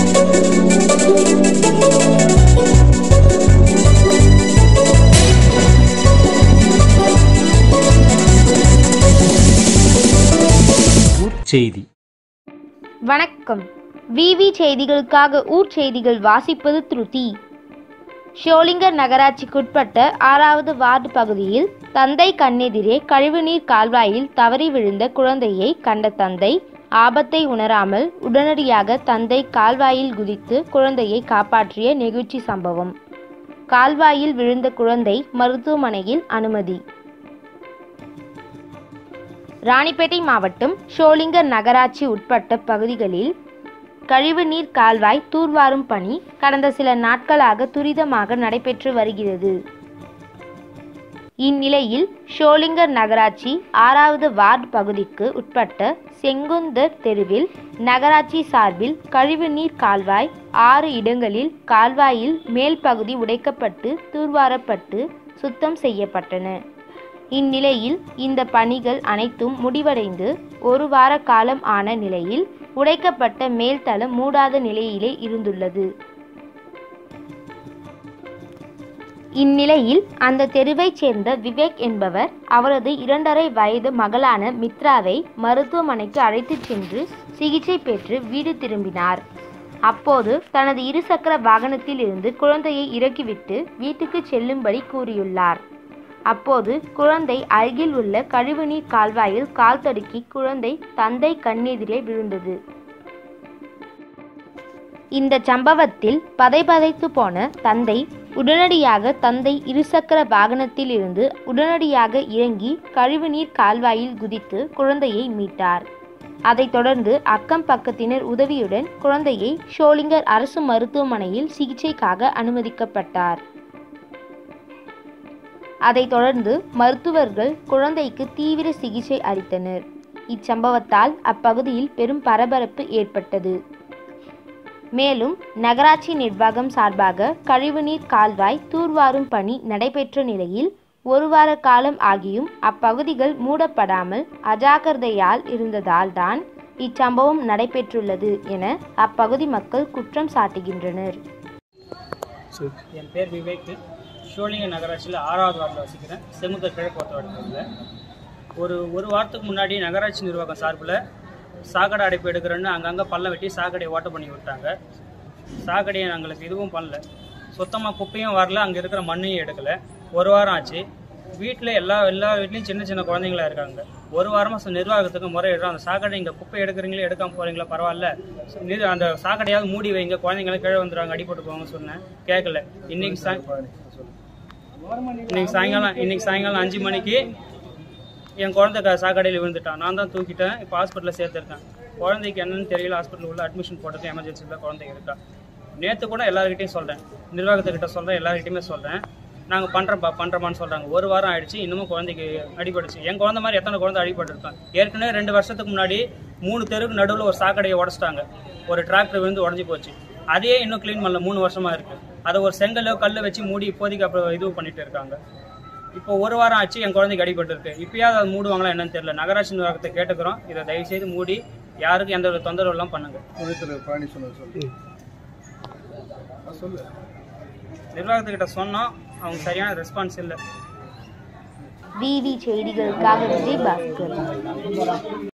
செய்தி வணக்கம் விவி செய்திகளுக்காக ஊர் செய்திகள் வாசிப்பது திருதி ஷோலிங்கர் நகராட்சிக்குட்பட்ட ஆறாவது வார்டு பகுதியில் தந்தை கண்ணெதிரே கழிவுநீர் கால்வாயில் தவறி விழுந்த குழந்தையை கண்ட தந்தை ஆபத்தை உணராமல் உடனடியாக தந்தை கால்வாயில் குதித்து குழந்தையை காப்பாற்றிய நெகிழ்ச்சி சம்பவம் கால்வாயில் விழுந்த குழந்தை மருத்துவமனையில் அனுமதி ராணிப்பேட்டை மாவட்டம் ஷோலிங்கர் நகராட்சி உட்பட்ட பகுதிகளில் கழிவுநீர் கால்வாய் தூர்வாரும் பணி கடந்த சில நாட்களாக துரிதமாக நடைபெற்று வருகிறது இந்நிலையில் ஷோலிங்கர் நகராட்சி ஆறாவது வார்டு பகுதிக்கு உட்பட்ட செங்குந்தர் தெருவில் நகராட்சி சார்பில் கழிவுநீர் கால்வாய் ஆறு இடங்களில் கால்வாயில் மேல் பகுதி உடைக்கப்பட்டு தூர்வாரப்பட்டு சுத்தம் செய்யப்பட்டன இந்நிலையில் இந்த பணிகள் அனைத்தும் முடிவடைந்து ஒரு வார காலம் ஆன நிலையில் உடைக்கப்பட்ட மேல்தளம் மூடாத நிலையிலே இருந்துள்ளது இந்நிலையில் அந்த தெருவைச் சேர்ந்த விவேக் என்பவர் அவரது இரண்டரை வயது மகளான மித்ராவை மருத்துவமனைக்கு அழைத்துச் சென்று சிகிச்சை பெற்று வீடு திரும்பினார் அப்போது தனது இருசக்கர வாகனத்தில் இருந்து குழந்தையை இறக்கிவிட்டு வீட்டுக்கு செல்லும்படி கூறியுள்ளார் அப்போது குழந்தை அருகில் உள்ள கழிவுநீர் கால்வாயில் கால் தடுக்கி குழந்தை தந்தை கண்ணெதிரே விழுந்தது இந்த சம்பவத்தில் பதைபதைத்து போன தந்தை உடனடியாக தந்தை இருசக்கர வாகனத்தில் இருந்து உடனடியாக இறங்கி கழிவுநீர் கால்வாயில் குதித்து குழந்தையை மீட்டார் அதைத் தொடர்ந்து அக்கம் பக்கத்தினர் உதவியுடன் குழந்தையை ஷோலிங்கர் அரசு மருத்துவமனையில் சிகிச்சைக்காக அனுமதிக்கப்பட்டார் அதைத் தொடர்ந்து மருத்துவர்கள் குழந்தைக்கு தீவிர சிகிச்சை அளித்தனர் இச்சம்பவத்தால் அப்பகுதியில் பெரும் பரபரப்பு ஏற்பட்டது மேலும் நகராட்சி நிர்வாகம் சார்பாக கழிவுநீர் கால்வாய் தூர்வாரும் பணி நடைபெற்ற நிலையில் ஒரு வார காலம் ஆகியும் அப்பகுதிகள் மூடப்படாமல் அஜாக்கிரதையால் இருந்ததால் தான் இச்சம்பவம் நடைபெற்றுள்ளது என அப்பகுதி மக்கள் குற்றம் சாட்டுகின்றனர் என் பேர் விவேக் ஷோலிங்க நகராட்சியில் ஆறாவது வார்டில் வசிக்கிறேன் செங்குந்தர் கிழக்கு வார்டில் ஒரு ஒரு வாரத்துக்கு முன்னாடி நகராட்சி நிர்வாகம் சார்பில் சாக்கடை அடைப்பு எடுக்கிறேன்னு அங்கங்கே பள்ளம் வெட்டி சாக்கடையை ஓட்ட பண்ணி விட்டாங்க சாக்கடையை நாங்களுக்கு இதுவும் பண்ணல சுத்தமாக குப்பையும் வரல அங்கே இருக்கிற மண்ணையும் எடுக்கலை ஒரு வாரம் ஆச்சு வீட்டில் எல்லா எல்லா வீட்லேயும் சின்ன சின்ன குழந்தைங்களா இருக்காங்க ஒரு வாரமாக நிர்வாகத்துக்கு முறையிடுறோம் அந்த சாக்கடை இங்கே குப்பை எடுக்கிறீங்களே எடுக்காம போகிறீங்களா பரவாயில்ல நிர் அந்த சாக்கடையாவது மூடி வைங்க குழந்தைங்களும் கீழே வந்துடுவாங்க அடிபட்டு போவாங்கன்னு சொன்னேன் கேட்கல இன்னைக்கு சாய் இன்னைக்கு சாயங்காலம் இன்னைக்கு சாயங்காலம் அஞ்சு மணிக்கு என் குழந்தை க- சாக்கடையில் விழுந்துட்டான் நான் தான் தூக்கிட்டேன் இப்போ ஹாஸ்பிட்டலில் சேர்த்துருக்கேன் குழந்தைக்கு என்னன்னு தெரியல ஹாஸ்பிட்டல் உள்ள அட்மிஷன் போட்டது எமர்ஜென்சியில் குழந்தை இருக்கா நேற்று கூட எல்லாருக்கிட்டையும் சொல்கிறேன் நிர்வாகத்துக்கிட்ட சொல்கிறேன் எல்லாருக்கிட்டையுமே சொல்கிறேன் நாங்கள் பண்ணுறோம்ப்பா பண்ணுறோமான்னு சொல்கிறாங்க ஒரு வாரம் ஆயிடுச்சு இன்னமும் குழந்தைக்கு அடிபட்டுச்சு என் குழந்தை மாதிரி எத்தனை குழந்தை அடிபட்டுருக்கான் ஏற்கனவே ரெண்டு வருஷத்துக்கு முன்னாடி மூணு தெருக்கு நடுவில் ஒரு சாக்கடையை உடச்சிட்டாங்க ஒரு டிராக்டர் விழுந்து உடஞ்சி போச்சு அதையே இன்னும் க்ளீன் பண்ணல மூணு வருஷமா இருக்கு அதை ஒரு செங்கல்லோ கல்லு வச்சு மூடி இப்போதைக்கு அப்புறம் இது பண்ணிட்டு இருக்காங்க இப்போ ஒரு வாரம் ஆச்சு என் குழந்தைக்கு அடிபட்டு இருக்கு இப்பயாவது அதை மூடுவாங்களா என்னன்னு தெரியல நகராட்சி நிர்வாகத்தை கேட்டுக்கிறோம் இதை தயவு செய்து மூடி யாருக்கும் எந்த ஒரு தொந்தரவு எல்லாம் பண்ணுங்க துணைத்தலைவர் பழனி சொன்னது சொல்லு ஆ, சொல்லு நிர்வாகத்துக்கிட்ட சொன்னோம் அவங்க சரியான ரெஸ்பான்ஸ் இல்லை விவி செய்திகளுக்காக விஜய் பாஸ்கர்